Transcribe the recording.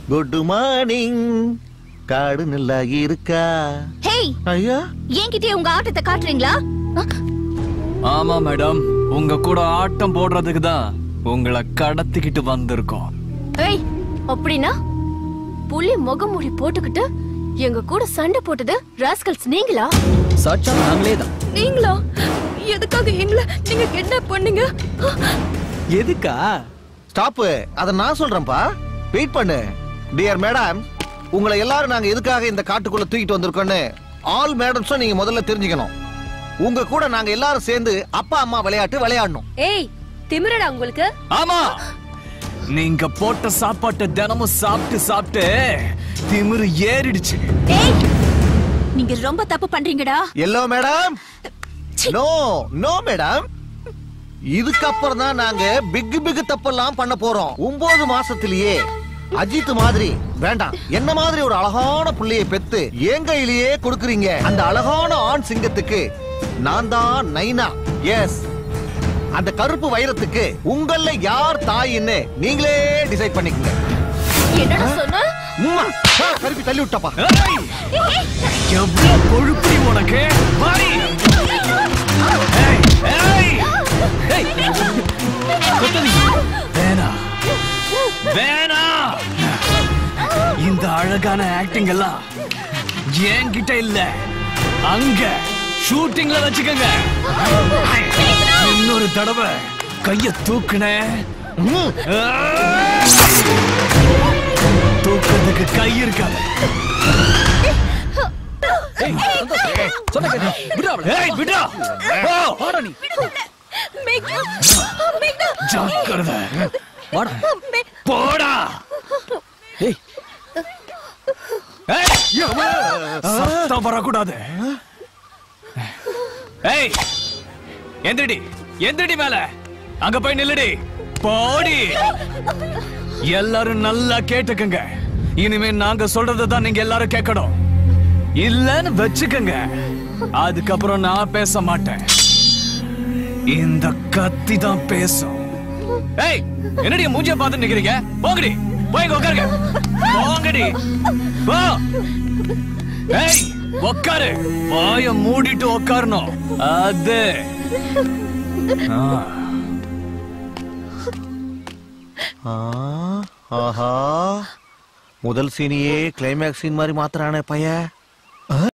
Good morning காடு நல்லா இருக்கா ஹேய் ஐயா என்கிட்டயே உங்க ஆட்டத்தை காட்டுறீங்களா ஆமா மேடம் உங்க கூட ஆட்டம் போடுறதுக்கு தான் உங்களை கடத்திக்கிட்டு வந்திருக்கோம் ஏய் அப்படின்னா புலி முகமூடி போட்டுக்கிட்டு எங்க கூட சண்டை போட்டது ராஸ்கல்ஸ் நீங்களா சாட்சா நாங்களே தான் நீங்களா எதுக்காக எங்களை நீங்க என்ன பண்ணீங்க எதுக்கா ஸ்டாப்பு அத நான் சொல்றேன்ப்பா வெயிட் பண்ணு டியர் மேடம் உங்களை எல்லாரும் நாங்க எதுக்காக இந்த காட்டுக்குள்ள தூக்கிட்டு வந்திருக்கோம்னு ஆல் மேடம்ஸும் நீங்க முதல்ல தெரிஞ்சுக்கணும் உங்க கூட நாங்க எல்லாரும் சேர்ந்து அப்பா அம்மா விளையாட்டு விளையாடணும் ஏய் திமிரடா உங்களுக்கு ஆமா நீங்க போட்ட சாப்பாட்டை தினமும் சாப்பிட்டு சாப்பிட்டு திமிரு ஏறிடுச்சு ஏய் நீங்க ரொம்ப தப்பு பண்றீங்கடா hello madam no no madam இதுக்கப்புறம் தான் நாங்க பிக் பிக் தப்பெல்லாம் பண்ண போறோம் ஒன்பது மாசத்திலேயே அஜித் மாதிரி வேண்டாம் என்ன மாதிரி ஒரு அழகான புள்ளைய பெத்து என் கையிலேயே கொடுக்குறீங்க அந்த அழகான ஆண் சிங்கத்துக்கு நான் தான் நைனா எஸ் அந்த கருப்பு வைரத்துக்கு உங்கள யார் தாயின்னு நீங்களே டிசைட் பண்ணிக்கங்க என்னடா சொன்ன உம்மா, ஆ, கருப்பி தள்ளி விட்டப்பா ஏய்! எவ்வளவு கொழுப்பி உனக்கு வாடி! ஏய், ஏய்! ஏய்! கொத்தாதீங்க. வேணாம் வேணாம் இந்த அழகான ஆக்டிங் எல்லாம் என்கிட்ட இல்ல அங்க ஷூட்டிங்ல வச்சுக்கோங்க இன்னொரு தடவை கைய தூக்குன தூக்குறதுக்கு கை இருக்காது சொன்ன கேட்டு விடு அவளை. ஏய் விடா போ வாடா நீ மேக்னா மேக்னா ஜாக்கிரதை வாடா போடா ஏய் ஏய் சத்தம் வரக்கூடாது ஏய் எந்திரடி எந்திரடி மேல அங்க போய் நில்லுடி போடி எல்லாரும் நல்லா கேட்டுக்கங்க இனிமே நாங்க சொல்றதை தான் நீங்க எல்லாரும் கேட்கணும் இல்லன்னு வச்சுக்கங்க அதுக்கப்புறம் நான் பேச மாட்டேன் இந்த கத்தி தான் பேசும் ஏய் என்னடி என் மூஞ்சிய பார்த்து நிக்கிறீங்க போங்கடி போய் இங்க உட்காருங்க போங்கடி போ ஏய் உட்காரு வாய மூடிட்டு உட்காரணும் அது ஆ. ஆ, ஆஹா முதல் சீனியே கிளைமேக்ஸ் சீன் மாதிரி மாத்துறானே பையன்